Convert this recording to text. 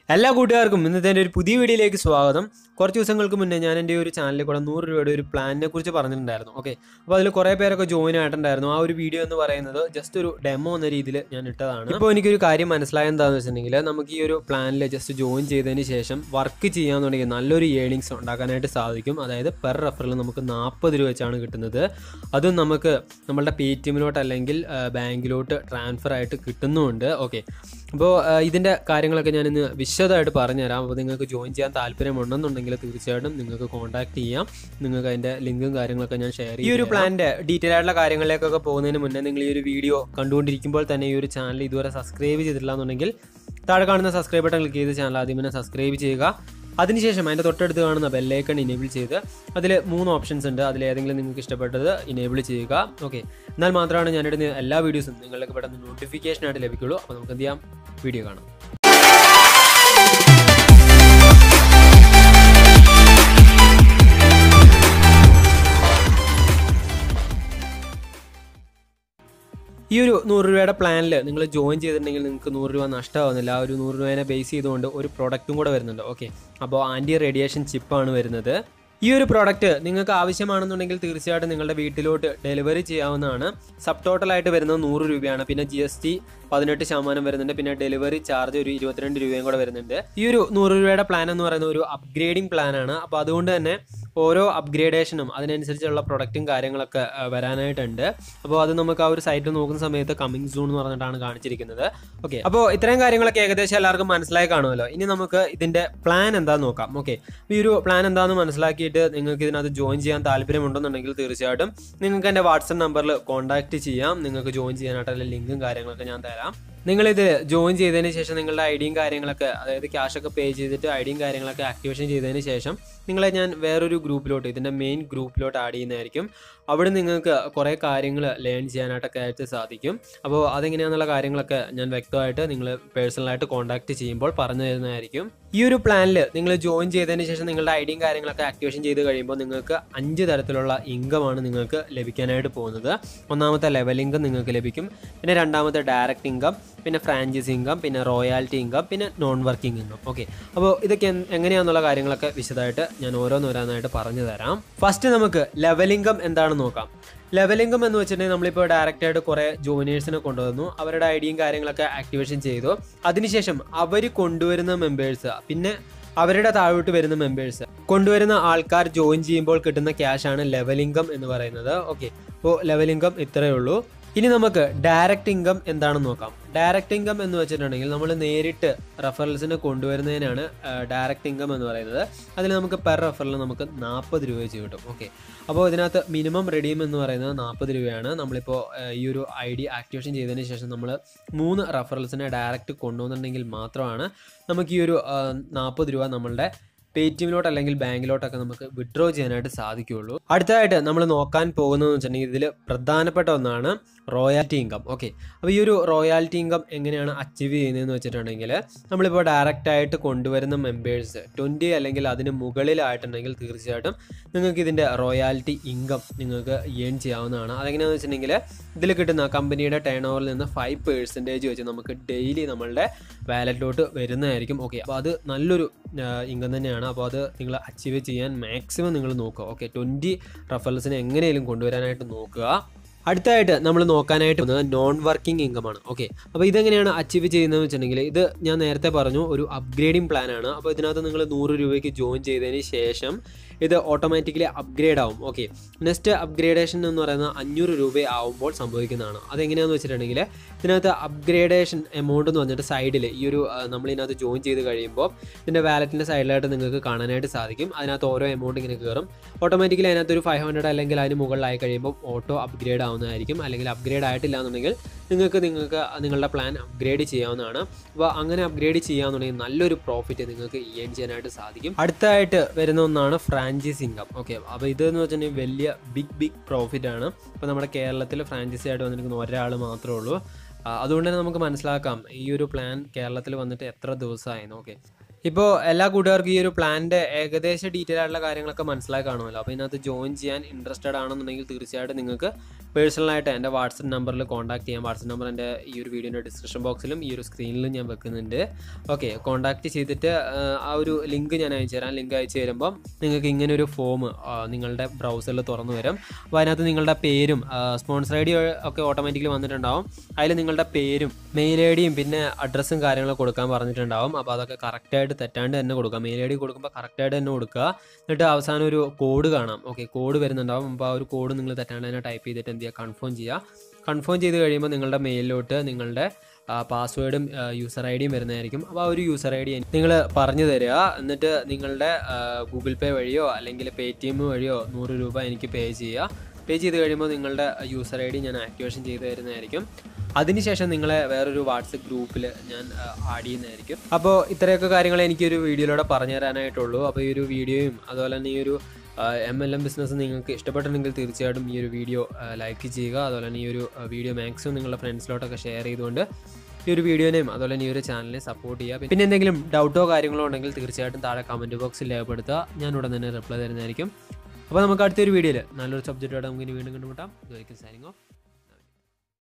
എല്ലാ കൂട്ടുകാർക്കും ഇന്നത്തെ എൻ്റെ ഒരു പുതിയ വീഡിയോയിലേക്ക് സ്വാഗതം കുറച്ച് ദിവസങ്ങൾക്ക് മുന്നേ ഞാൻ എൻ്റെ ഒരു ചാനലിൽ കൂടെ നൂറ് രൂപയുടെ ഒരു പ്ലാനിനെ കുറിച്ച് പറഞ്ഞിട്ടുണ്ടായിരുന്നു ഓക്കെ അപ്പോൾ അതിൽ കുറേ പേരൊക്കെ ജോയിൻ ആയിട്ടുണ്ടായിരുന്നു ആ ഒരു വീഡിയോ എന്ന് പറയുന്നത് ജസ്റ്റ് ഒരു ഡെമോ എന്ന രീതിയിൽ ഞാൻ ഇട്ടതാണ് ഇപ്പോൾ എനിക്കൊരു കാര്യം മനസ്സിലായ എന്താണെന്ന് വെച്ചിട്ടുണ്ടെങ്കിൽ നമുക്ക് ഈ ഒരു പ്ലാനിൽ ജസ്റ്റ് ജോയിൻ ചെയ്തതിന് ശേഷം വർക്ക് ചെയ്യാന്നുണ്ടെങ്കിൽ നല്ലൊരു ഏണിങ്സ് ഉണ്ടാക്കാനായിട്ട് സാധിക്കും അതായത് പെർ റെഫറിൽ നമുക്ക് നാൽപ്പത് രൂപ വെച്ചാണ് കിട്ടുന്നത് അതും നമുക്ക് നമ്മളുടെ പേ ടി എമ്മിലോട്ട് അല്ലെങ്കിൽ ബാങ്കിലോട്ട് ട്രാൻസ്ഫർ ആയിട്ട് കിട്ടുന്നുമുണ്ട് ഓക്കെ അപ്പോൾ ഇതിൻ്റെ കാര്യങ്ങളൊക്കെ ഞാൻ ഇന്ന് വിശദമായിട്ട് പറഞ്ഞുതരാം അപ്പോൾ നിങ്ങൾക്ക് ജോയിൻ ചെയ്യാൻ താല്പര്യമുണ്ടെന്നുണ്ടെങ്കിൽ തീർച്ചയായിട്ടും നിങ്ങൾക്ക് കോൺടാക്ട് ചെയ്യാം നിങ്ങൾക്ക് അതിൻ്റെ ലിങ്കും കാര്യങ്ങളൊക്കെ ഞാൻ ഷെയർ ചെയ്യും ഈ ഒരു പ്ലാൻ്റെ ഡീറ്റെയിൽ ആയിട്ടുള്ള കാര്യങ്ങളിലേക്കൊക്കെ പോകുന്നതിന് മുന്നേ നിങ്ങൾ ഈ ഒരു വീഡിയോ കണ്ടുകൊണ്ടിരിക്കുമ്പോൾ തന്നെ ഈ ഒരു ചാനൽ ഇതുവരെ സബ്സ്ക്രൈബ് ചെയ്തിട്ടില്ല എന്നുണ്ടെങ്കിൽ താഴെ കാണുന്ന സബ്സ്ക്രൈബ് ബട്ടൺ ക്ലിക്ക് ചെയ്ത് ചാനൽ ആദ്യം തന്നെ സബ്സ്ക്രൈബ് ചെയ്യുക അതിനുശേഷം അതിൻ്റെ തൊട്ടടുത്ത് കാണുന്ന ബെല്ലൈക്കൺ ഇനേബിൾ ചെയ്ത് അതിൽ മൂന്ന് ഓപ്ഷൻസ് ഉണ്ട് അതിൽ ഏതെങ്കിലും നിങ്ങൾക്ക് ഇഷ്ടപ്പെട്ടത് ഇനേബിൾ ചെയ്യുക ഓക്കെ എന്നാൽ മാത്രമാണ് ഞാനിടുന്ന എല്ലാ വീഡിയോസും നിങ്ങൾക്ക് പെട്ടെന്ന് നോട്ടിഫിക്കേഷൻ ആയിട്ട് ലഭിക്കുള്ളൂ അപ്പോൾ നമുക്ക് എന്ത് ചെയ്യാം വീഡിയോ കാണാം ഈ ഒരു നൂറ് രൂപയുടെ പ്ലാനിൽ നിങ്ങൾ ജോയിൻ ചെയ്തിട്ടുണ്ടെങ്കിൽ നിങ്ങൾക്ക് നൂറ് രൂപ നഷ്ടമാവുന്നില്ല ആ ഒരു നൂറ് രൂപേനെ ബേസ് ചെയ്തുകൊണ്ട് ഒരു പ്രൊഡക്റ്റും കൂടെ വരുന്നുണ്ട് ഓക്കെ അപ്പോൾ ആൻറ്റി റേഡിയേഷൻ ചിപ്പാണ് വരുന്നത് ഈ ഒരു പ്രോഡക്റ്റ് നിങ്ങൾക്ക് ആവശ്യമാണെന്നുണ്ടെങ്കിൽ തീർച്ചയായിട്ടും നിങ്ങളുടെ വീട്ടിലോട്ട് ഡെലിവറി ചെയ്യാവുന്നതാണ് സബ് ടോട്ടലായിട്ട് വരുന്നത് നൂറ് രൂപയാണ് പിന്നെ ജി എസ് ടി പതിനെട്ട് ശതമാനം വരുന്നുണ്ട് പിന്നെ ഡെലിവറി ചാർജ് ഒരു ഇരുപത്തിരണ്ട് രൂപയും കൂടെ വരുന്നുണ്ട് ഈ ഒരു നൂറ് രൂപയുടെ പ്ലാൻ എന്ന് പറയുന്നത് ഒരു അപ്ഗ്രേഡിംഗ് പ്ലാനാണ് അപ്പോൾ അതുകൊണ്ട് തന്നെ ഓരോ അപ്ഗ്രേഡേഷനും അതിനനുസരിച്ചുള്ള പ്രൊഡക്റ്റും കാര്യങ്ങളൊക്കെ ആ, വരാനായിട്ടുണ്ട് അപ്പോൾ അത് നമുക്ക് ആ ഒരു സൈറ്റിൽ നോക്കുന്ന സമയത്ത് കമ്മിങ് സൂൺ എന്ന് പറഞ്ഞിട്ടാണ് കാണിച്ചിരിക്കുന്നത് ഓക്കെ അപ്പോൾ ഇത്രയും കാര്യങ്ങളൊക്കെ ഏകദേശം എല്ലാവർക്കും മനസ്സിലായി കാണുമല്ലോ ഇനി നമുക്ക് ഇതിന്റെ പ്ലാൻ എന്താന്ന് നോക്കാം ഓക്കെ ഈ ഒരു പ്ലാൻ എന്താണെന്ന് മനസ്സിലാക്കിയിട്ട് നിങ്ങൾക്ക് ഇതിനകത്ത് ജോയിൻ ചെയ്യാൻ താല്പര്യമുണ്ടെന്നുണ്ടെങ്കിൽ തീർച്ചയായിട്ടും നിങ്ങൾക്ക് എൻ്റെ വാട്സപ്പ് നമ്പറിൽ കോൺടാക്ട് ചെയ്യാം നിങ്ങൾക്ക് ജോയിൻ ചെയ്യാനായിട്ടുള്ള ലിങ്കും കാര്യങ്ങളൊക്കെ ഞാൻ തരാം നിങ്ങളിത് ജോയിൻ ചെയ്തതിന് ശേഷം നിങ്ങളുടെ ഐ ഡിയും കാര്യങ്ങളൊക്കെ അതായത് ക്യാഷ് ഒക്കെ പേ ചെയ്തിട്ട് ഐ ഡിയും കാര്യങ്ങളൊക്കെ ആക്ടിവേഷൻ ചെയ്തതിന് ശേഷം നിങ്ങളെ ഞാൻ വേറൊരു ഗ്രൂപ്പിലോട്ട് ഇതിൻ്റെ മെയിൻ ഗ്രൂപ്പിലോട്ട് ആഡ് ചെയ്യുന്നതായിരിക്കും അവിടെ നിങ്ങൾക്ക് കുറേ കാര്യങ്ങൾ ലേൺ ചെയ്യാനായിട്ടൊക്കെ ആയിട്ട് സാധിക്കും അപ്പോൾ അതെങ്ങനെയാണെന്നുള്ള കാര്യങ്ങളൊക്കെ ഞാൻ വ്യക്തമായിട്ട് നിങ്ങൾ പേഴ്സണലായിട്ട് കോൺടാക്ട് ചെയ്യുമ്പോൾ പറഞ്ഞു തരുന്നതായിരിക്കും ഈ ഒരു പ്ലാനിൽ നിങ്ങൾ ജോയിൻ ചെയ്തതിന് ശേഷം നിങ്ങളുടെ ഐ ഡിയും കാര്യങ്ങളൊക്കെ ആക്ടിവേഷൻ ചെയ്ത് കഴിയുമ്പോൾ നിങ്ങൾക്ക് അഞ്ച് തരത്തിലുള്ള ഇൻകമാണ് നിങ്ങൾക്ക് ലഭിക്കാനായിട്ട് പോകുന്നത് ഒന്നാമത്തെ ലെവൽ ഇൻകം നിങ്ങൾക്ക് ലഭിക്കും പിന്നെ രണ്ടാമത്തെ ഡയറക്റ്റ് ഇൻകം പിന്നെ ഫ്രാഞ്ചൈസി ഇൻകം പിന്നെ റോയാലിറ്റി ഇൻകം പിന്നെ നോൺ വർക്കിംഗ് ഇൻകം ഓക്കെ അപ്പോൾ ഇതൊക്കെ എൻ- എങ്ങനെയാണെന്നുള്ള കാര്യങ്ങളൊക്കെ വിശദമായിട്ട് ഞാൻ ഓരോന്നോരോന്നായിട്ട് പറഞ്ഞു തരാം ഫസ്റ്റ് നമുക്ക് ലെവൽ ഇൻകം എന്താണെന്ന് നോക്കാം ലെവൽ ഇൻകം എന്ന് വെച്ചിട്ടുണ്ടെങ്കിൽ നമ്മളിപ്പോൾ ഡയറക്റ്റ് ആയിട്ട് കുറേ ജൂനിയേഴ്സിനെ കൊണ്ടുവന്നു അവരുടെ ഐഡിയും കാര്യങ്ങളൊക്കെ ആക്ടിവേഷൻ ചെയ്തു അതിനുശേഷം അവർ കൊണ്ടുവരുന്ന മെമ്പേഴ്സ് പിന്നെ അവരുടെ താഴോട്ട് വരുന്ന മെമ്പേഴ്സ് കൊണ്ടുവരുന്ന ആൾക്കാർ ജോയിൻ ചെയ്യുമ്പോൾ കിട്ടുന്ന ക്യാഷ് ആണ് ലെവൽ ഇൻകം എന്ന് പറയുന്നത് ഓക്കെ അപ്പോൾ ലെവൽ ഇൻകം ഇത്രയേ ഉള്ളൂ ഇനി നമുക്ക് ഡയറക്റ്റ് ഇൻകം എന്താണെന്ന് നോക്കാം ഡയറക്റ്റ് ഇൻകം എന്ന് വെച്ചിട്ടുണ്ടെങ്കിൽ നമ്മൾ നേരിട്ട് റെഫറൽസിന് കൊണ്ടുവരുന്നതിനാണ് ഡയറക്റ്റ് ഇൻകം എന്ന് പറയുന്നത് അതിൽ നമുക്ക് പെർ റെഫറൽ നമുക്ക് നാൽപ്പത് രൂപ വെച്ച് കിട്ടും ഓക്കെ അപ്പോൾ ഇതിനകത്ത് മിനിമം റെഡീം എന്ന് പറയുന്നത് നാൽപ്പത് രൂപയാണ് നമ്മളിപ്പോൾ ഏഹ്, ഈ ഒരു ഐ ഡി ആക്ടിവേഷൻ ചെയ്തതിന് ശേഷം നമ്മൾ മൂന്ന് റെഫറൽസിനെ ഡയറക്റ്റ് കൊണ്ടുവന്നിട്ടുണ്ടെങ്കിൽ മാത്രമാണ് നമുക്ക് ഈ ഒരു നാൽപ്പത് രൂപ നമ്മളുടെ പേ ടി എമ്മിലോട്ട് അല്ലെങ്കിൽ ബാങ്കിലോട്ടൊക്കെ നമുക്ക് വിഡ്രോ ചെയ്യാനായിട്ട് സാധിക്കുകയുള്ളൂ അടുത്തതായിട്ട് നമ്മൾ നോക്കാൻ പോകുന്നതെന്ന് വെച്ചിട്ടുണ്ടെങ്കിൽ ഇതിൽ പ്രധാനപ്പെട്ട ഒന്നാണ് റോയാലിറ്റി ഇൻകം ഓക്കെ അപ്പോൾ ഈ ഒരു റോയാലിറ്റി ഇൻകം എങ്ങനെയാണ് അച്ചീവ് ചെയ്യുന്നതെന്ന് വെച്ചിട്ടുണ്ടെങ്കിൽ നമ്മളിപ്പോൾ ഡയറക്റ്റ് ആയിട്ട് കൊണ്ടുവരുന്ന മെമ്പേഴ്സ് ട്വൻറ്റി അല്ലെങ്കിൽ അതിന് മുകളിലായിട്ടുണ്ടെങ്കിൽ തീർച്ചയായിട്ടും നിങ്ങൾക്ക് ഇതിൻ്റെ റോയാലിറ്റി ഇൻകം നിങ്ങൾക്ക് ഏൺ ചെയ്യാവുന്നതാണ് അതെങ്ങനെയാണെന്ന് വെച്ചിട്ടുണ്ടെങ്കിൽ ഇതിൽ കിട്ടുന്ന കമ്പനിയുടെ ടേൺ ഓവറിൽ നിന്ന് ഫൈവ് പേഴ്സൻറ്റേജ് വെച്ച് നമുക്ക് ഡെയിലി നമ്മളുടെ വാലറ്റിലോട്ട് വരുന്നതായിരിക്കും ഓക്കെ അപ്പോൾ അത് നല്ലൊരു ഇൻകം തന്നെയാണ് അപ്പോൾ അത് നിങ്ങൾ അച്ചീവ് ചെയ്യാൻ മാക്സിമം നിങ്ങൾ നോക്കുക ഓക്കെ ട്വൻറ്റി റഫറൽസിനെ എങ്ങനെയും കൊണ്ടുവരാനായിട്ട് നോക്കുക അടുത്തായിട്ട് നമ്മൾ നോക്കാനായിട്ട് പോകുന്നത് നോൺ വർക്കിംഗ് ഇൻകം ആണ് ഓക്കെ അപ്പോൾ ഇതെങ്ങനെയാണ് അച്ചീവ് ചെയ്യുന്നതെന്ന് വെച്ചിട്ടുണ്ടെങ്കിൽ ഇത് ഞാൻ നേരത്തെ പറഞ്ഞു ഒരു അപ്ഗ്രേഡിംഗ് പ്ലാൻ ആണ് അപ്പോൾ ഇതിനകത്ത് നിങ്ങൾ നൂറ് രൂപയ്ക്ക് ജോയിൻ ചെയ്തതിന് ശേഷം ഇത് ഓട്ടോമാറ്റിക്കലി അപ്ഗ്രേഡ് ആവും ഓക്കെ നെക്സ്റ്റ് അപ്ഗ്രേഡേഷൻ എന്ന് പറയുന്നത് അഞ്ഞൂറ് രൂപ ആവുമ്പോൾ സംഭവിക്കുന്നതാണ് അതെങ്ങനെയാണെന്ന് വെച്ചിട്ടുണ്ടെങ്കിൽ ഇതിനകത്ത് അപ്ഗ്രേഡേഷൻ എമൗണ്ട് എന്ന് പറഞ്ഞിട്ട് സൈഡിൽ ഈ ഒരു ആ, നമ്മൾ ഇതിനകത്ത് ജോയിൻ ചെയ്ത് കഴിയുമ്പോൾ ഇതിൻ്റെ വാലറ്റിൻ്റെ സൈഡിലായിട്ട് നിങ്ങൾക്ക് കാണാനായിട്ട് സാധിക്കും അതിനകത്ത് ഓരോ എമൗണ്ട് ഇങ്ങനെ കയറും ഓട്ടോമാറ്റിക്കലി അതിനകത്ത് ഒരു ഫൈവ് ഹൺഡ്രഡ് അല്ലെങ്കിൽ അതിന് മുകളിലായി കഴിയുമ്പോൾ ഓട്ടോ അപ്ഗ്രേഡ് ആവുന്നതായിരിക്കും അല്ലെങ്കിൽ അപ്ഗ്രേഡ് ആയിട്ടില്ല എന്നുണ്ടെങ്കിൽ നിങ്ങൾക്ക് നിങ്ങൾക്ക് നിങ്ങളുടെ പ്ലാൻ അപ്ഗ്രേഡ് ചെയ്യാവുന്നതാണ് അപ്പോൾ അങ്ങനെ അപ്ഗ്രേഡ് ചെയ്യാന്നുണ്ടെങ്കിൽ നല്ലൊരു പ്രോഫിറ്റ് നിങ്ങൾക്ക് ഏൺ ചെയ്യാനായിട്ട് സാധിക്കും അടുത്തായിട്ട് വരുന്ന ഒന്നാണ് ഫ്രാഞ്ചൈസി ഇൻകം ഓക്കെ അപ്പോൾ ഇതെന്ന് വെച്ചിട്ടുണ്ടെങ്കിൽ വലിയ ബിഗ് ബിഗ് പ്രോഫിറ്റ് ആണ് ഇപ്പോൾ നമ്മുടെ കേരളത്തിൽ ഫ്രാഞ്ചൈസി ആയിട്ട് വന്നിരിക്കുന്ന ഒരാൾ മാത്രമേ ഉള്ളൂ ആ, അതുകൊണ്ട് തന്നെ നമുക്ക് മനസ്സിലാക്കാം ഈ ഒരു പ്ലാൻ കേരളത്തിൽ വന്നിട്ട് എത്ര ദിവസമായിരുന്നു ഓക്കെ ഇപ്പോൾ എല്ലാ കൂട്ടുകാർക്കും ഈ ഒരു പ്ലാനിൻ്റെ ഏകദേശ ഡീറ്റെയിൽ ആയിട്ടുള്ള കാര്യങ്ങളൊക്കെ മനസ്സിലായി കാണുമല്ലോ അപ്പോൾ ഇതിനകത്ത് ജോയിൻ ചെയ്യാൻ ഇൻട്രസ്റ്റഡ് ആണെന്നുണ്ടെങ്കിൽ തീർച്ചയായിട്ടും നിങ്ങൾക്ക് പേഴ്സണലായിട്ട് എൻ്റെ വാട്സപ്പ് നമ്പറിൽ കോൺടാക്ട് ചെയ്യാം വാട്സപ്പ് നമ്പർ എൻ്റെ ഈ ഒരു വീഡിയോൻ്റെ ഡിസ്ക്രിപ്ഷൻ ബോക്സിലും ഈ ഒരു സ്ക്രീനിലും ഞാൻ വെക്കുന്നുണ്ട് ഓക്കെ കോൺടാക്ട് ചെയ്തിട്ട് ആ, ആ ഒരു ലിങ്ക് ഞാൻ അയച്ചു തരാം ലിങ്ക് അയച്ചു തരുമ്പം നിങ്ങൾക്ക് ഇങ്ങനെ ഒരു ഫോം നിങ്ങളുടെ ബ്രൗസറിൽ തുറന്നു വരും അപ്പോൾ അതിനകത്ത് നിങ്ങളുടെ പേരും സ്പോൺസർ ഐ ഡി ഒക്കെ ഓട്ടോമാറ്റിക്കലി വന്നിട്ടുണ്ടാവും അതിൽ നിങ്ങളുടെ പേരും മെയിൽ ഐ ഡിയും പിന്നെ അഡ്രസ്സും കാര്യങ്ങളൊക്കെ കൊടുക്കാൻ പറഞ്ഞിട്ടുണ്ടാവും അപ്പോൾ അതൊക്കെ കറക്റ്റായിട്ട് തെറ്റാണ്ട് തന്നെ കൊടുക്കുക മെയിൽ ഐ ഡി കൊടുക്കുമ്പോൾ കറക്റ്റായിട്ട് തന്നെ കൊടുക്കുക എന്നിട്ട് അവസാനം ഒരു കോഡ് കാണാം ഓക്കെ കോഡ് വരുന്നുണ്ടാവും അപ്പോൾ ആ ഒരു കോഡ് നിങ്ങൾ തെറ്റാണ്ട് തന്നെ ടൈപ്പ് ചെയ്തിട്ട് എന്ത് ചെയ്യുക കൺഫേം ചെയ്യുക കൺഫേം ചെയ്ത് കഴിയുമ്പോൾ നിങ്ങളുടെ മെയിലിലോട്ട് നിങ്ങളുടെ പാസ്വേഡും യൂസർ ഐ ഡിയും വരുന്നതായിരിക്കും അപ്പോൾ ആ ഒരു യൂസർ ഐ ഡി നിങ്ങൾ പറഞ്ഞു തരിക എന്നിട്ട് നിങ്ങളുടെ ഗൂഗിൾ പേ വഴിയോ അല്ലെങ്കിൽ പേ ടി എം വഴിയോ നൂറ് രൂപ എനിക്ക് പേ ചെയ്യുക പേ ചെയ്ത് കഴിയുമ്പോൾ നിങ്ങളുടെ യൂസർ ഐ ഡി ഞാൻ ആക്ടിവേഷൻ ചെയ്ത് തരുന്നതായിരിക്കും അതിനുശേഷം നിങ്ങളെ വേറൊരു വാട്സപ്പ് ഗ്രൂപ്പിൽ ഞാൻ ആഡ് ചെയ്യുന്നതായിരിക്കും അപ്പോൾ ഇത്രയൊക്കെ കാര്യങ്ങൾ എനിക്കൊരു വീഡിയോയിലൂടെ പറഞ്ഞു തരാനായിട്ടുള്ളൂ അപ്പോൾ ഈ ഒരു വീഡിയോയും അതുപോലെ തന്നെ ഈ ഒരു എം എൽ എം ബിസിനസ് നിങ്ങൾക്ക് ഇഷ്ടപ്പെട്ടിട്ടുണ്ടെങ്കിൽ തീർച്ചയായിട്ടും ഈ ഒരു വീഡിയോ ലൈക്ക് ചെയ്യുക അതുപോലെ തന്നെ ഈ ഒരു വീഡിയോ മാക്സിമം നിങ്ങളുടെ ഫ്രണ്ട്സിലോട്ടൊക്കെ ഷെയർ ചെയ്തുകൊണ്ട് ഈ ഒരു വീഡിയോനെയും അതുപോലെ തന്നെ ഈ ഒരു ചാനലിനെ സപ്പോർട്ട് ചെയ്യുക പിന്നെ എന്തെങ്കിലും ഡൗട്ടോ കാര്യങ്ങളോ ഉണ്ടെങ്കിൽ തീർച്ചയായിട്ടും താഴെ കമൻറ്റ് ബോക്സിൽ രേഖപ്പെടുത്തുക ഞാൻ ഉടൻ തന്നെ റിപ്ലൈ തരുന്നതായിരിക്കും അപ്പോൾ നമുക്ക് അടുത്തൊരു വീഡിയോയിൽ നല്ലൊരു സബ്ജക്റ്റോടെ നമുക്ക് ഇനി വീണ്ടും കണ്ടുമുട്ടാം ഇതുവരെയും സൈനിങ് ഓഫ്